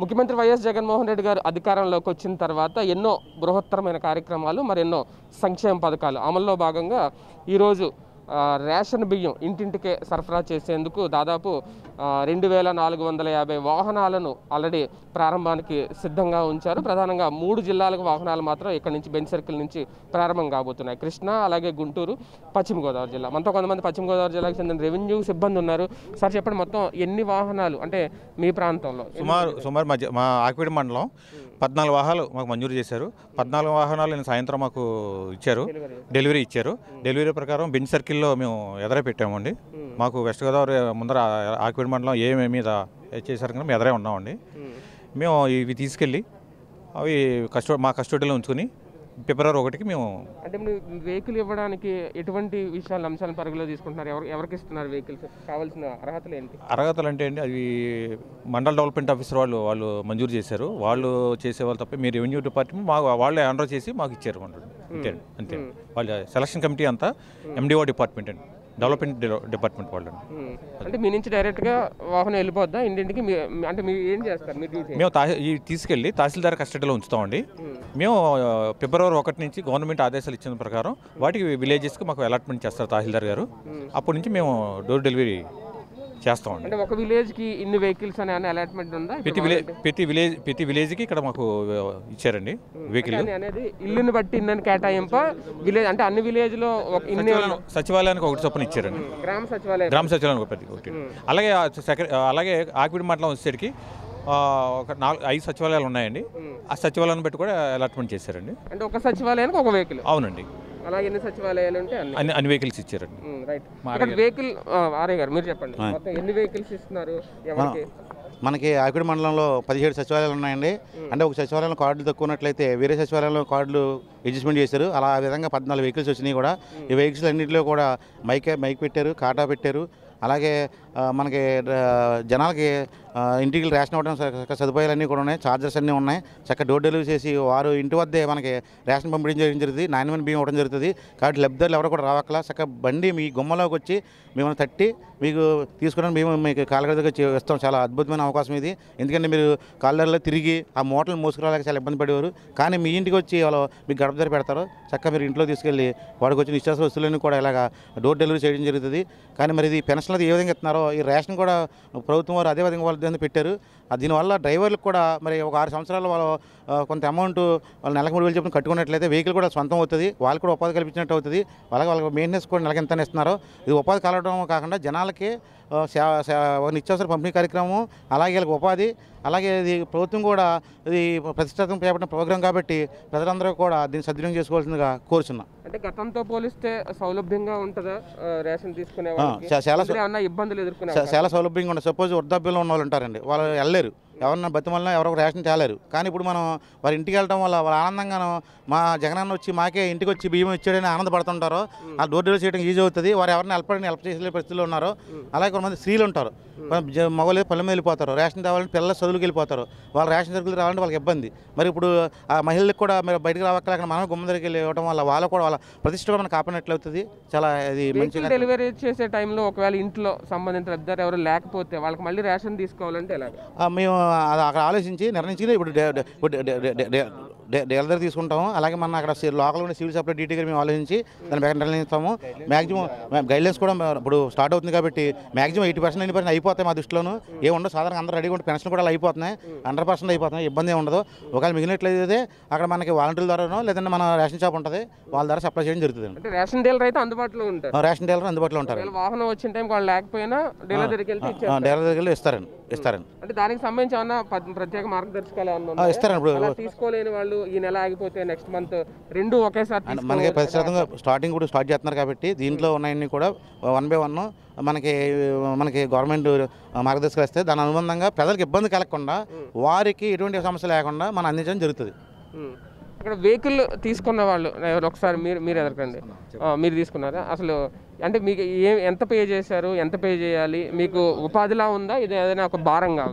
ముఖ్యమంత్రి వైఎస్ జగన్మోహన్ రెడ్డి గారు అధికారంలోకి వచ్చిన తర్వాత ఎన్నో బృహత్తరమైన కార్యక్రమాలు మరెన్నో సంక్షేమ పథకాలు అమల్లో భాగంగా ఈరోజు ఆ, రేషన్ బియ్యం ఇంటింటికే సరఫరా చేసేందుకు దాదాపు ఆ, రెండు వేల నాలుగు వందల యాభై వాహనాలను ఆల్రెడీ ప్రారంభానికి సిద్ధంగా ఉంచారు ప్రధానంగా మూడు జిల్లాలకు వాహనాలు మాత్రం ఇక్కడి నుంచి బెంచ్ సర్కిల్ నుంచి ప్రారంభం కాబోతున్నాయి కృష్ణా అలాగే గుంటూరు పశ్చిమ గోదావరి జిల్లా మనతో కొంతమంది పశ్చిమ గోదావరి జిల్లాకు చెందిన రెవెన్యూ సిబ్బంది ఉన్నారు సార్ చెప్పండి మొత్తం ఎన్ని వాహనాలు అంటే మీ ప్రాంతంలో సుమారు సుమారు మధ్య మా ఆకివీడి మండలం పద్నాలుగు వాహనాలు మాకు మంజూరు చేశారు పద్నాలుగు వాహనాలు నేను సాయంత్రం మాకు ఇచ్చారు డెలివరీ ఇచ్చారు డెలివరీ ప్రకారం బెంచ్ సర్కిల్లో మేము ఎదరే పెట్టామండి మాకు వెస్ట్ గోదావరి ముందర ఆకివీడి మండలం ఏ మీద చేశారు కనుక మేము ఎదరే ఉన్నామండి మేము ఇవి తీసుకెళ్ళి అవి కస్టో మా కస్టడీలో ఉంచుకొని ఫిబ్రవరి ఒకటికి మేము అంటే మీరు వెహికల్ ఇవ్వడానికి ఎటువంటి విషయాలు అంశాలను పరిగణలో తీసుకుంటున్నారు ఎవరు ఎవరికి ఇస్తున్నారు వెహికల్స్ కావాల్సిన అర్హతలు ఏంటి అర్హతలు అంటే అండి అవి మండల్ డెవలప్మెంట్ ఆఫీసర్ వాళ్ళు వాళ్ళు మంజూరు చేశారు వాళ్ళు చేసేవాళ్ళు తప్ప మీరు రెవెన్యూ డిపార్ట్మెంట్ మాకు వాళ్ళే ఆర్డర్ చేసి మాకు ఇచ్చారు అంటారు అంతే అండి అంతే వాళ్ళ సెలక్షన్ కమిటీ అంతా ఎండిఓ డిపార్ట్మెంట్ అండి డెవలప్మెంట్ డిపార్ట్మెంట్ వాళ్ళు అండి ఉమ్. అంటే మీ నుంచి డైరెక్ట్గా వాహనం వెళ్ళిపోద్దా ఇంటింటికి మీ మీ- అంటే మీరు ఏం చేస్తారు మీరు డ్యూటీ మేము తా ఈ తీసుకెళ్ళి తహసీల్దార్ కస్టడీలో ఉంచుతామండి మేము ఆ, ఫిబ్రవరి ఒకటి నుంచి గవర్నమెంట్ ఆదేశాలు ఇచ్చిన ప్రకారం వాటికి విలేజెస్కి మాకు అలాట్మెంట్ చేస్తారు తహసీల్దార్ గారు అప్పటి నుంచి మేము డోర్ డెలివరీ చేస్తామండి అంటే ఒక విలేజ్ కి ఇన్ని వెహికల్స్ అనే అలాట్మెంట్ ఉందా ఇప్పుడు ప్రతి విలేజ్ ప్రతి విలేజ్ ప్రతి విలేజ్కి ఇక్కడ మాకు ఆ, ఇచ్చారండి వెహికల్ అని అనేది ఇల్లుని బట్టి ఇన్నని కేటాయింప విలేజ్ అంటే అన్ని విలేజ్ లో ఒక ఇన్ని సచివాలయం- సచివాలయానికి ఒకటి చొప్పున ఇచ్చారండి గ్రామ సచివాలయం గ్రామ సచివాలయం ఒకటి ఒకటి అలాగే ఆ సెక్ర అలాగే ఆకివిడి మండలం వచ్చేసరికి ఆ, ఒక నాలుగు ఐదు సచివాలయాలు ఉన్నాయండి ఆ సచివాలయాన్ని బట్టి కూడా అలాట్మెంట్ చేశారండి అంటే ఒక సచివాలయానికి ఒక వెహికల్ అవునండి అలా ఎన్ని సచివాలయాలు ఉంటే అన్ని అన్ని అన్ని వెహికల్స్ ఇచ్చారండి రైట్ ఇక్కడ వెహికల్ ఆర్య గారు మీరు చెప్పండి మొత్తం ఎన్ని వెహికల్స్ ఇస్తున్నారు ఎవరికి మనకి ఆకిడి మండలంలో పదిహేడు సచివాలయాలు ఉన్నాయండి అంటే ఒక సచివాలయంలో కార్డులు తక్కువ ఉన్నట్లయితే వేరే సచివాలయంలో కార్డులు అడ్జస్ట్మెంట్ చేశారు అలా ఆ విధంగా పద్నాలుగు వెహికల్స్ వచ్చినాయి కూడా ఈ వెహికల్స్ అన్నింటిలో కూడా మైక్ మైక్ పెట్టారు కాటా పెట్టారు అలాగే ఆ, మనకి ఆ, జనాలకి ఆ, ఇంటికి రేషన్ ఇవ్వడం చక్క సదుపాయాలు అన్నీ కూడా ఉన్నాయి ఛార్జర్స్ అన్నీ ఉన్నాయి చక్క డోర్ డెలివరీ చేసి వారు ఇంటి వద్దే మనకి రేషన్ పంపిణీ చేయడం జరుగుతుంది నాణ్యమైన బియ్యం ఇవ్వడం జరుగుతుంది కాబట్టి లబ్ధిదారులు ఎవరు కూడా రావక్కల చక్క బండి మీ గుమ్మలోకి వచ్చి మిమ్మల్ని తట్టి మీకు తీసుకోవడానికి మేము మీకు కాలగడ దగ్గర చే- ఇస్తాం చాలా అద్భుతమైన అవకాశం ఇది ఎందుకంటే మీరు కాళ్ళలో తిరిగి ఆ మూటలు మోసుకురాలేక చాలా ఇబ్బంది పడేవారు కానీ మీ ఇంటికి వచ్చి వాళ్ళు మీకు గడప దగ్గర పెడతారు చక్కగా మీరు ఇంట్లో తీసుకెళ్ళి వాడికి వచ్చిన నిత్యావసర వస్తువులన్నీ కూడా ఇలాగా డోర్ డెలివరీ చేయడం జరుగుతుంది కానీ మరి ఇది పెన్షన్ అది ఏ విధంగా ఇస్తున్నారో ఈ రేషన్ కూడా ప్రభుత్వం వారు అదే విధంగా వాళ్ళ దగ్గర పెట్టారు ఆ దీనివల్ల డ్రైవర్లకు కూడా మరి ఒక ఆరు సంవత్సరాలు వాళ్ళు ఆ, కొంత అమౌంట్ వాళ్ళు నెలకు మూడు వేలు చెప్పిన కట్టుకున్నట్లయితే వెహికల్ కూడా సొంతం అవుతుంది వాళ్ళకి కూడా ఉపాధి కల్పించినట్టు అవుతుంది అలాగే వాళ్ళకి మెయింటెనెన్స్ కూడా నెలకి ఎంత ఇస్తున్నారు ఇది ఉపాధి కలగడం కాకుండా జనాలకి ఆ, సేవ సేవ ఒక నిత్యావసర పంపిణీ కార్యక్రమం అలాగే వీళ్ళకి ఉపాధి అలాగే ఇది ప్రభుత్వం కూడా ఇది ప్రతిష్టాత్మక చేపట్టిన ప్రోగ్రాం కాబట్టి ప్రజలందరూ కూడా దీన్ని సద్వినియోగం చేసుకోవాల్సిందిగా కోరుచున్నా అంటే గతంతో పోలిస్తే సౌలభ్యంగా ఉంటుందా ఆ, రేషన్ తీసుకునే ఆ, వాళ్ళకి చా- చాలా అందులో ఏమన్నా ఇబ్బందులు ఎదుర్కొనే చా- చాలా సౌలభ్యంగా ఉంటుంది సపోజ్ వృద్ధాప్యంలో ఉన్న వాళ్ళు ఉంటారండి వాళ్ళు వెళ్ళలేరు ఎవరన్నా బతిమల్లా ఎవరో ఒక రేషన్ తేలేరు కానీ ఇప్పుడు మనం వారి ఇంటికి వెళ్ళడం వల్ల వాళ్ళ ఆనందంగాను మా జగనన్న వచ్చి మాకే ఇంటికి వచ్చి బియ్యం ఇచ్చాడని ఆనందపడుతుంటారు ఆ డోర్ డెలివరీ చేయడం ఈజీ అవుతుంది వారు ఎవరిని హెల్ప్ హెల్ప్ చేసే పరిస్థితుల్లో ఉన్నారు అలాగే కొంతమంది స్త్రీలు ఉంటారు మగవాళ్ళు పల్లె మీద వెళ్ళిపోతారు రేషన్ తేవాలంటే పిల్లల చదువులకు వెళ్ళిపోతారు వాళ్ళ రేషన్ సరుకులు రావాలంటే వాళ్ళకి ఇబ్బంది మరి ఇప్పుడు ఆ మహిళలకు కూడా మీరు బయటకు రావక్కలేక మనం గుమ్మ దగ్గరికి వెళ్ళి ఇవ్వడం వల్ల వాళ్ళు కూడా వాళ్ళ ప్రతిష్ట కూడా మనం కాపాడినట్లు అవుతుంది చాలా ఇది మంచి వెహికల్ డెలివరీ చేసే టైంలో ఒకవేళ ఇంట్లో సంబంధించిన లబ్ధిదారు ఎవరు లేకపోతే వాళ్ళకి మళ్ళీ రేషన్ తీసుకోవాలంటే ఎలాగ ఆ, మేము అది అక్కడ ఆలోచించి నిర్ణయించి ఇప్పుడు డే- డే- ఇప్పుడు డే- డే- డే- డే- డే- డీలర్ దగ్గర తీసుకుంటాము అలాగే మన అక్కడ సి- లోకల్ ఉన్న సివిల్ సప్లై డ్యూటీ గారు మేము ఆలోచించి దాని బ్యాక్ నిర్ణయిస్తాము మ్యాక్సిమం గైడ్లైన్స్ కూడా మ- ఇప్పుడు స్టార్ట్ అవుతుంది కాబట్టి maximum eighty percent eighty percent అయిపోతాయి మా దృష్టిలోను ఏ ఉండదు సాధారణంగా అందరూ రెడీగా ఉంటే పెన్షన్ కూడా అలా అయిపోతున్నాయి హండ్రెడ్ పర్సెంట్ అయిపోతున్నాయి ఇబ్బంది ఏమి ఉండదు ఒకవేళ మిగిలినట్లయితే అక్కడ మనకి వాలంటీర్ల ద్వారానో లేదంటే మన రేషన్ షాప్ ఉంటుంది వాళ్ళ ద్వారా సప్లై చేయడం జరుగుతుంది అంటే రేషన్ డీలర్ అయితే అందుబాటులో ఉంటారు రేషన్ డీలర్ అందుబాటులో ఉంటారు ఒకవేళ వాహనం వచ్చిన టైం వాళ్ళు లేకపోయినా డీలర్ దగ్గరికి వెళ్తే ఇచ్చేస్తారు డీలర్ దగ్గర ఇస్తారండి ఇస్తారండి అంటే దానికి సంబంధించి ఏమన్నా ప- ప్రత్యేక మార్గదర్శకాలు ఏమన్నా ఆ, ఉన్నాయా? ఇస్తారండి ఇప్పుడు అలా తీసుకోలేని వాళ్ళు ఈ నెల ఆగిపోతే నెక్స్ట్ మంత్ రెండు ఒకేసారి అండ్ తీసుకో- మనకి పది శాతంగా స్టార్టింగ్ కూడా స్టార్ట్ చేస్తున్నారు కాబట్టి దీంట్లో ఉన్నాయన్నీ కూడా వన్ బై వన్ మనకి మనకి గవర్నమెంట్ మార్గదర్శకాలు ఇస్తే దాని అనుబంధంగా ప్రజలకు ఇబ్బంది కలగకుండా వారికి ఎటువంటి సమస్య లేకుండా మనం అందించడం జరుగుతుంది ఉమ్. ఇక్కడ వెహికల్ తీసుకున్న వాళ్ళు ఎవరు ఒకసారి మీరు మీరు ఎదరకండి ఆ, మీరు తీసుకున్నారా అసలు అంటే మీకు ఏ ఎంత పే చేశారు ఎంత పే చేయాలి మీకు ఉపాధిలా ఉందా ఇది ఏదైనా ఒక భారంగా ఉందా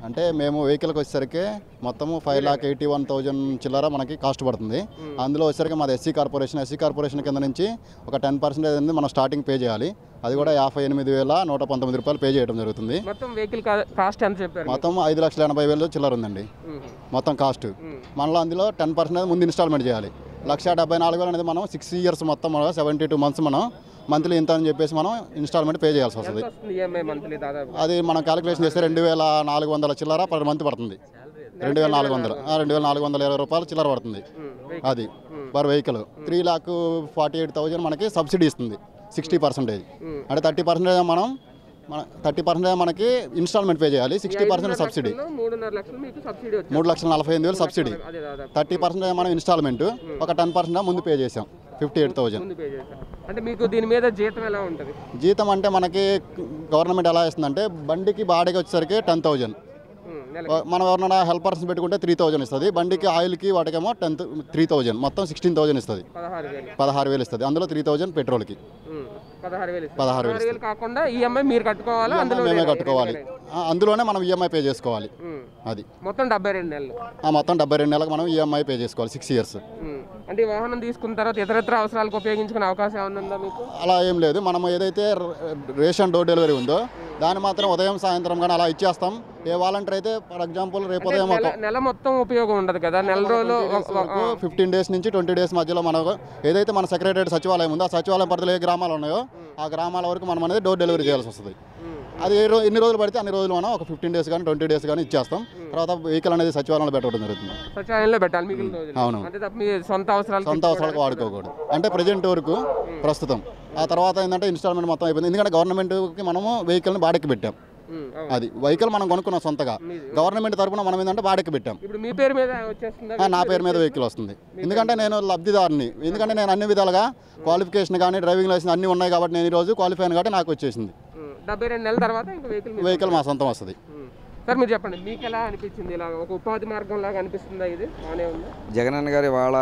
అంటే మేము వెహికల్కి వచ్చేసరికి మొత్తము five lakh eighty one thousand చిల్లర మనకి కాస్ట్ పడుతుంది అందులో వచ్చేసరికి మాది ఎస్సీ కార్పొరేషన్ ఎస్సీ కార్పొరేషన్ కింద నుంచి ఒక టెన్ పర్సెంటేజ్ అనేది మనం స్టార్టింగ్ పే చేయాలి అది కూడా యాభై ఎనిమిది వేల నూట పంతొమ్మిది రూపాయలు పే చేయడం జరుగుతుంది మొత్తం వెహికల్ కాస్ట్ ఎంత చెప్పారు మొత్తం ఐదు లక్షల ఎనభై వేలు చిల్లర ఉందండి మ్మ్. మొత్తం కాస్ట్ మనలో అందులో టెన్ పర్సెంట్ ముందు ఇన్స్టాల్మెంట్ చేయాలి లక్ష డెబ్బై నాలుగు వేలు అనేది మనం సిక్స్ ఇయర్స్ మొత్తం సెవెంటీ టూ మంత్స్ మనం మంత్లీ ఇంత అని చెప్పేసి మనం ఇన్స్టాల్మెంట్ పే చేయాల్సి వస్తుంది ఎంత వస్తుంది ఈఎంఐ మంత్లీ దాదాపు అది మనం క్యాలిక్యులేషన్ చేస్తే రెండు వేల నాలుగు వందల చిల్లర పర్ మంత్ పడుతుంది రెండు వేల నాలుగు వందలు ఆ, రెండు వేల నాలుగు వందల ఇరవై రూపాయలు చిల్లర పడుతుంది అది per vehicle three lakh forty eight thousand మనకి సబ్సిడీ ఇస్తుంది సిక్స్టీ పర్సెంటేజ్ అంటే థర్టీ పర్సెంటేజ్ మనం మన థర్టీ పర్సెంటేజ్ మనకి ఇన్స్టాల్మెంట్ పే చేయాలి సిక్స్టీ పర్సెంట్ సబ్సిడీ లక్షల్లో మూడున్నర లక్షలు మీకు సబ్సిడీ వచ్చింది మూడు లక్షల నలభై ఎనిమిది వేలు సబ్సిడీ అదే దాదాపు థర్టీ పర్సెంటేజ్ మనం ఇన్స్టాల్మెంట్ ఒక టెన్ పర్సెంట్ ముందు పే చేసాం ఫిఫ్టీ ఎయిట్ థౌజండ్ ముందు పే చేశారు అంటే మీకు దీని మీద జీతం ఎలా ఉంటుంది జీతం అంటే మనకి గవర్నమెంట్ ఎలా ఇస్తుందంటే బండికి బాడీకి వచ్చేసరికి టెన్ థౌజండ్ మ్మ్. నెల మనం ఎవరైనా హెల్పర్స్ పెట్టుకుంటే త్రీ థౌజండ్ ఇస్తుంది బండికి ఆయిల్కి వాటికేమో టెన్ త్రీ థౌజండ్ మొత్తం సిక్స్టీన్ థౌజండ్ ఇస్తుంది పదహారు వేలు పదహారు వేలు ఇస్తుంది అందులో త్రీ థౌజండ్ పెట్రోల్కి మ్మ్. పదహారు వేలు ఇస్తారు. పదహారు వేలు వేలు కాకుండా ఈఎంఐ మీరు కట్టుకోవాలా అందులో మేమే లేదా? కట్టుకోవాలి ఆ, అందులోనే మనం ఈఎంఐ పే చేసుకోవాలి మ్మ్. అది మొత్తం డెబ్బై రెండు నెలలు ఆ, మొత్తం డెబ్బై రెండు నెలలకు మనం ఈఎంఐ పే చేసుకోవాలి సిక్స్ ఇయర్స్ మ్మ్. అంటే ఈ వాహనం తీసుకున్న తర్వాత ఇతరత్ర అవసరాలకు ఉపయోగించుకునే అవకాశం ఏమైనా ఉందా మీకు అలా ఏం లేదు మనం ఏదైతే ర- రేషన్ డోర్ డెలివరీ ఉందో దాన్ని మాత్రం ఉదయం సాయంత్రం కానీ అలా ఇచ్చేస్తాం ఏ వాలంటీర్ అయితే ఫర్ ఎగ్జాంపుల్ రేపు ఉదయం ఒక నెల నెల మొత్తం ఉపయోగం ఉండదు కదా నెల రోజులు ఒక- ఒక- ఫిఫ్టీన్ డేస్ నుంచి ట్వంటీ డేస్ మధ్యలో మనకు ఏదైతే మన సెక్రటరీ సచివాలయం ఉందో ఆ సచివాలయం పరిధిలో ఏ గ్రామాలు ఉన్నాయో ఆ గ్రామాల వరకు మనం అనేది డోర్ డెలివరీ చేయాల్సి వస్తుంది మ్మ్. అది ఏ రో- ఎన్ని రోజులు పడితే అన్ని రోజులు మనం ఒక ఫిఫ్టీన్ డేస్ కానీ ట్వంటీ డేస్ కానీ ఇచ్చేస్తాం తర్వాత వెహికల్ అనేది సచివాలయంలో పెట్టడం జరుగుతుంది సచివాలయంలో పెట్టాలి మిగిలిన రోజులు అవును. అంటే తప్ప మీ సొంత అవసరాలు సొంత అవసరాలకు వాడుకోకూడదు అంటే ప్రజెంట్ వరకు ప్రస్తుతం ఆ తర్వాత ఏంటంటే ఇన్స్టాల్మెంట్ మొత్తం అయిపోయింది ఎందుకంటే గవర్నమెంట్కి మనము వెహికల్ని బాడెక్కి పెట్టాం అది వెహికల్ మనం కొనుక్కున్నాం సొంతగా గవర్నమెంట్ తరపున మనం ఏంటంటే బాడెక్కి పెట్టాం ఇప్పుడు మీ పేరు మీద వచ్చేస్తుందా ఆ, నా పేరు మీద వెహికల్ వస్తుంది ఎందుకంటే నేను లబ్ధిదారుని ఎందుకంటే నేను అన్ని విధాలుగా క్వాలిఫికేషన్ కానీ డ్రైవింగ్ లైసెన్స్ అన్నీ ఉన్నాయి కాబట్టి నేను ఈరోజు క్వాలిఫై అయిన కాబట్టి నాకు వచ్చేసింది మ్మ్. డెబ్బై రెండు నెలల తర్వాత ఇంకా వెహికల్ మీ వెహికల్ మా సొంతం వస్తుంది మ్మ్. సార్ మీరు చెప్పండి మీకు ఎలా అనిపించింది ఇలా ఒక ఉపాధి మార్గం లాగా అనిపిస్తుందా ఇది బాగానే ఉందా జగనన్న గారి వాళ్ళ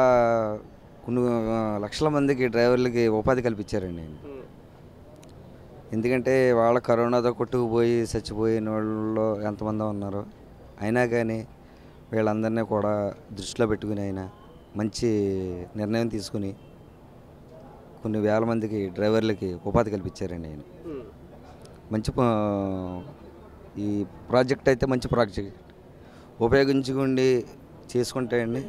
కొన్ని ఆ, లక్షల మందికి డ్రైవర్లకి ఉపాధి కల్పించారండి ఆయన. మ్మ్. ఎందుకంటే వాళ్ళ కరోనాతో కొట్టుకుపోయి చచ్చిపోయిన వాళ్ళు ఎంతమంది ఉన్నారు అయినా కానీ వీళ్ళందరినీ కూడా దృష్టిలో పెట్టుకుని ఆయన మంచి నిర్ణయం తీసుకుని కొన్ని వేల మందికి డ్రైవర్లకి ఉపాధి కల్పించారండి ఆయన మ్మ్. మంచి ప- ఈ ప్రాజెక్ట్ అయితే మంచి ప్రాజెక్ట్ ఉపయోగించుకోండి చేసుకుంటే అండి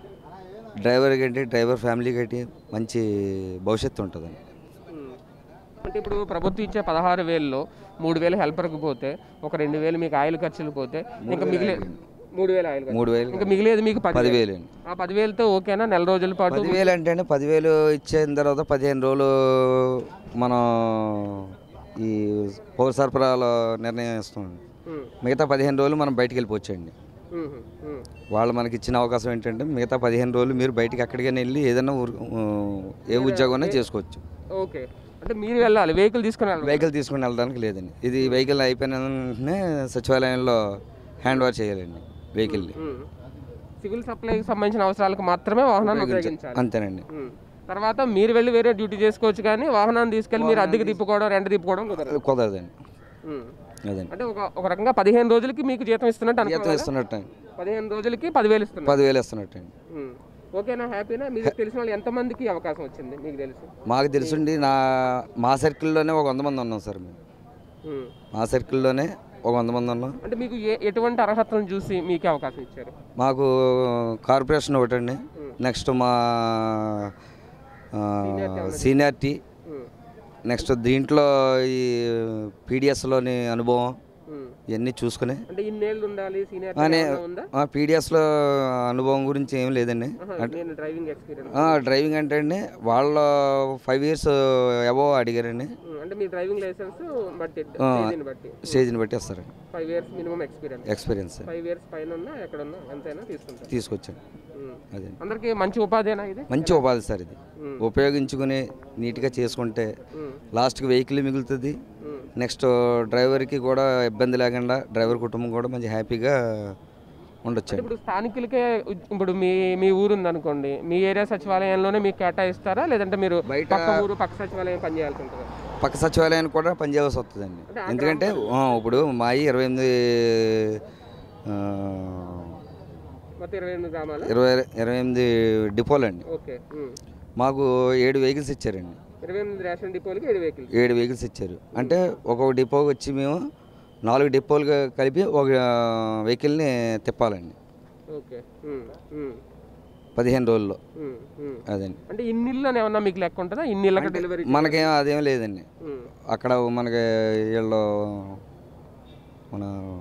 డ్రైవర్ కంటే డ్రైవర్ ఫ్యామిలీ కంటే మంచి భవిష్యత్తు ఉంటుందండి మ్మ్. అంటే ఇప్పుడు ప్రభుత్వం ఇచ్చే పదహారు వేలలో మూడు వేలు హెల్పర్కి పోతే ఒక రెండు వేలు మీకు ఆయిల్ ఖర్చులు పోతే ఇంకా మిగిలే మూడు వేలు ఆయిల్ ఖర్చు. మూడు వేలు ఇంకా మిగిలేదు మీకు పది పదివేలు అండి ఆ పదివేలతో ఓకేనా నెల రోజుల పాటు పదివేలు అంటే అండి పదివేలు ఇచ్చిన తర్వాత పదిహేను రోజులు మనం ఈ పౌర సరఫరాల నిర్ణయం ఇస్తాం మ్మ్. మిగతా పదిహేను రోజులు మనం బయటికి వెళ్ళిపోవచ్చండి మ్మ్. మ్మ్. వాళ్ళు మనకి ఇచ్చిన అవకాశం ఏంటంటే మిగతా పదిహేను రోజులు మీరు బయటికి ఎక్కడికైనా వెళ్ళి ఏదైనా ఊరు- ఊ, ఏ ఉద్యోగం చేసుకోవచ్చు ఓకే అంటే మీరు వెళ్ళాలి వెహికల్ తీసుకుని వెళ్ళాలి వెహికల్ తీసుకుని వెళ్ళడానికి లేదండి ఇది వెహికల్ అయిపోయిన వెంటనే సచివాలయంలో హ్యాండ్ ఓవర్ చేయాలండి వెహికల్ని మ్మ్. సివిల్ సప్లైకి సంబంధించిన అవసరాలకు మాత్రమే వాహనాన్ని ఉపయోగించాలి అంతేనండి మ్మ్. తర్వాత మీరు వెళ్ళి వేరే డ్యూటీ చేసుకోవచ్చు కానీ వాహనాన్ని తీసుకెళ్ళి మీరు అద్దెకి తిప్పుకోవడం రెంట్ తిప్పుకోవడం కుదరదు కుదరదండి మ్మ్. అదండి అంటే ఒక ఒక రకంగా పదిహేను రోజులకి మీకు జీతం ఇస్తున్నట్టు జీతం అనుకోవాలా? ఇస్తున్నట్టు పదిహేను రోజులకి పదివేలు ఇస్తున్నారు పదివేలు ఇస్తున్నట్టండి మ్మ్. ఓకేనా హ్యాపీనా మీకు తెలిసిన వాళ్ళు ఎంతమందికి అవకాశం వచ్చింది మీకు తెలుసు మాకు తెలుసుండి నా మా సర్కిల్లోనే ఒక వంద మంది ఉన్నాం సార్ మేము మ్మ్. మా సర్కిల్లోనే ఒక వంద మంది ఉన్నాం అంటే మీకు ఏ ఎటువంటి అర్హతలను చూసి మీకే అవకాశం ఇచ్చారు మాకు కార్పొరేషన్ ఒకటండి నెక్స్ట్ మా సీనియారిటీ మ్మ్. నెక్స్ట్ దీంట్లో ఈ పీడిఎస్లోని అనుభవం మ్మ్. ఇవన్నీ చూసుకుని అంటే ఇన్నేళ్ళు ఉండాలి సీనియర్ అనే ఉందా ఆ పీడిఎస్లో అనుభవం గురించి ఏం లేదండి ఆహా, నేను డ్రైవింగ్ ఎక్స్పీరియన్స్ ఆ, డ్రైవింగ్ అంటే అండి వాళ్ళ ఫైవ్ ఇయర్స్ ఎవో అడిగారండి అంటే మీ డ్రైవింగ్ లైసెన్స్ బట్టి ఆ. స్టేజ్ని బట్టి స్టేజ్ని బట్టి వస్తారండి five years minimum experience experience five years పైన ఉన్నా ఎక్కడ ఉన్నా ఎంతైనా తీసుకుంటారు తీసుకొచ్చాను మ్మ్. అదే అందరికీ మంచి ఉపాధేనా ఇది మంచి ఉపాధి సార్ ఇది మ్మ్. ఉపయోగించుకుని నీట్గా చేసుకుంటే మ్మ్. లాస్ట్కి వెహికల్ మిగులుతుంది మ్మ్. నెక్స్ట్ డ్రైవర్కి కూడా ఇబ్బంది లేకుండా డ్రైవర్ కుటుంబం కూడా మంచి హ్యాపీగా ఉండొచ్చండి ఇప్పుడు స్థానికులకే ఉ- ఇప్పుడు మీ మీ ఊరు ఉందనుకోండి మీ ఏరియా సచివాలయంలోనే మీకు కేటాయిస్తారా లేదంటే మీరు బయట- పక్క ఊరు పక్క సచివాలయం పనిచేయాల్సి ఉంటుందా పక్క సచివాలయానికి కూడా పనిచేయాల్సి వస్తుందండి ఎందుకంటే ఆ, ఇప్పుడు మాయి ఇరవై ఎనిమిది ఆ, మొత్తం ఇరవై ఎనిమిది గ్రామాలు ఇరవై ఇరవై ఎనిమిది డిపోలు అండి ఓకే ఉమ్. మాకు ఏడు వెహికల్స్ ఇచ్చారండి ఇరవై ఎనిమిది రేషన్ డిపోలకి ఏడు వెహికల్స్ ఏడు వెహికల్స్ ఇచ్చారు అంటే ఒక్కొక్క డిపో వచ్చి మేము నాలుగు డిపోలుగా కలిపి ఒక వెహికల్ని తిప్పాలండి ఓకే ఉమ్, ఉమ్, పదిహేను రోజుల్లో ఉమ్, ఉమ్. అదండి అంటే ఇన్ని ఇళ్ళు అని ఏమన్నా మీకు లెక్క ఉంటుందా ఇన్ని ఇళ్ళకి డెలివరీ మనకేం అదేం లేదండి ఉమ్, అక్కడ మనకి వీళ్ళు మన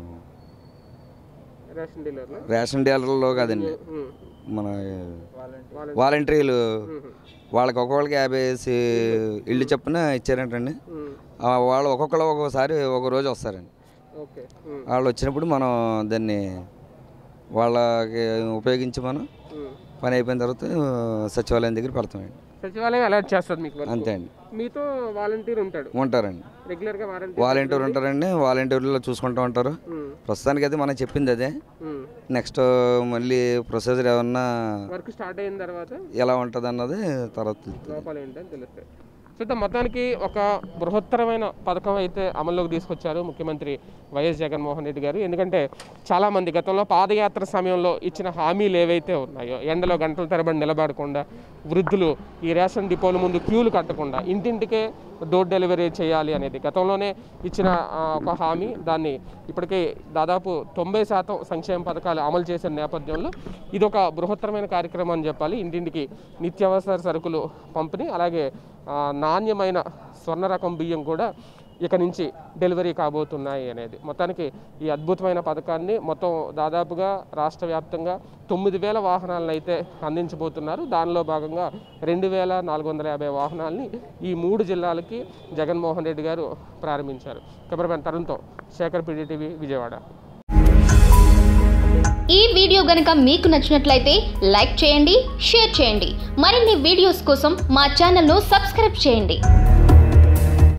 రేషన్ డీలర్లు రేషన్ డీలర్లో కాదండి ఉమ్, మన వాళ్ళ- వాలంటీర్లు ఉమ్, వాళ్ళకి ఒక్కొక్కరికి యాభై వేసి ఇల్లు చొప్పున ఇచ్చారంటండి ఉమ్, ఆ వాళ్ళు ఒక్కొక్కరు ఒక్కొక్కసారి ఒక రోజు వస్తారండి ఓకే ఉమ్, వాళ్ళు వచ్చినప్పుడు మనం దాన్ని వాళ్ళకి ఉపయోగించి మనం ఉమ్. పని అయిపోయిన తర్వాత సచివాలయం దగ్గర పెడతామండి సచివాలయం అలర్ట్ చేస్తుంది మీకు వరకు. అంతే అండి మీతో వాలంటీర్ ఉంటాడు ఉంటారండి రెగ్యులర్ గా వాలంటీర్ వాలంటీర్ ఉంటారండి వాలంటీర్లో చూసుకుంటూ ఉంటారు ఉమ్, ప్రస్తుతానికి అయితే మనం చెప్పింది అదే ఉమ్. నెక్స్ట్ మళ్ళీ ప్రొసీజర్ ఏమన్నా వర్క్ స్టార్ట్ అయిన తర్వాత ఎలా ఉంటుంది అన్నది తర్వాత తెలుస్తుంది. లోపాలు ఏంటని తెలుస్తాయి చూద్దాం మొత్తానికి ఒక బృహత్తరమైన పథకం అయితే అమల్లోకి తీసుకొచ్చారు ముఖ్యమంత్రి వైఎస్ జగన్మోహన్ రెడ్డి గారు ఎందుకంటే చాలామంది గతంలో పాదయాత్ర సమయంలో ఇచ్చిన హామీలు ఏవైతే ఉన్నాయో ఎండలో గంటల తరబడి నిలబడకుండా వృద్ధులు ఈ రేషన్ డిపోల ముందు క్యూలు కట్టకుండా ఇంటింటికే డోర్ డెలివరీ చేయాలి అనేది గతంలోనే ఇచ్చిన ఆ, ఒక హామీ దాన్ని ఇప్పటికే దాదాపు తొంభై శాతం సంక్షేమ పథకాలు అమలు చేసిన నేపథ్యంలో ఇది ఒక బృహత్తరమైన కార్యక్రమం అని చెప్పాలి ఇంటింటికి నిత్యావసర సరుకులు పంపిణీ అలాగే ఆ, నాణ్యమైన స్వర్ణ రకం బియ్యం కూడా ఇక నుంచి డెలివరీ కాబోతున్నాయి అనేది మొత్తానికి ఈ అద్భుతమైన పథకాన్ని మొత్తం దాదాపుగా రాష్ట్ర వ్యాప్తంగా తొమ్మిది వేల వాహనాలను అయితే అందించబోతున్నారు దానిలో భాగంగా రెండు వేల నాలుగు వందల యాభై వాహనాలని ఈ మూడు జిల్లాలకి జగన్మోహన్ రెడ్డి గారు ప్రారంభించారు కెమెరామెన్ తరుణ్తో శేఖర్ పీడీటీవీ విజయవాడ ఈ వీడియో గనుక మీకు నచ్చినట్లయితే లైక్ చేయండి షేర్ చేయండి మరిన్ని వీడియోస్ కోసం మా ఛానల్ను సబ్స్క్రైబ్ చేయండి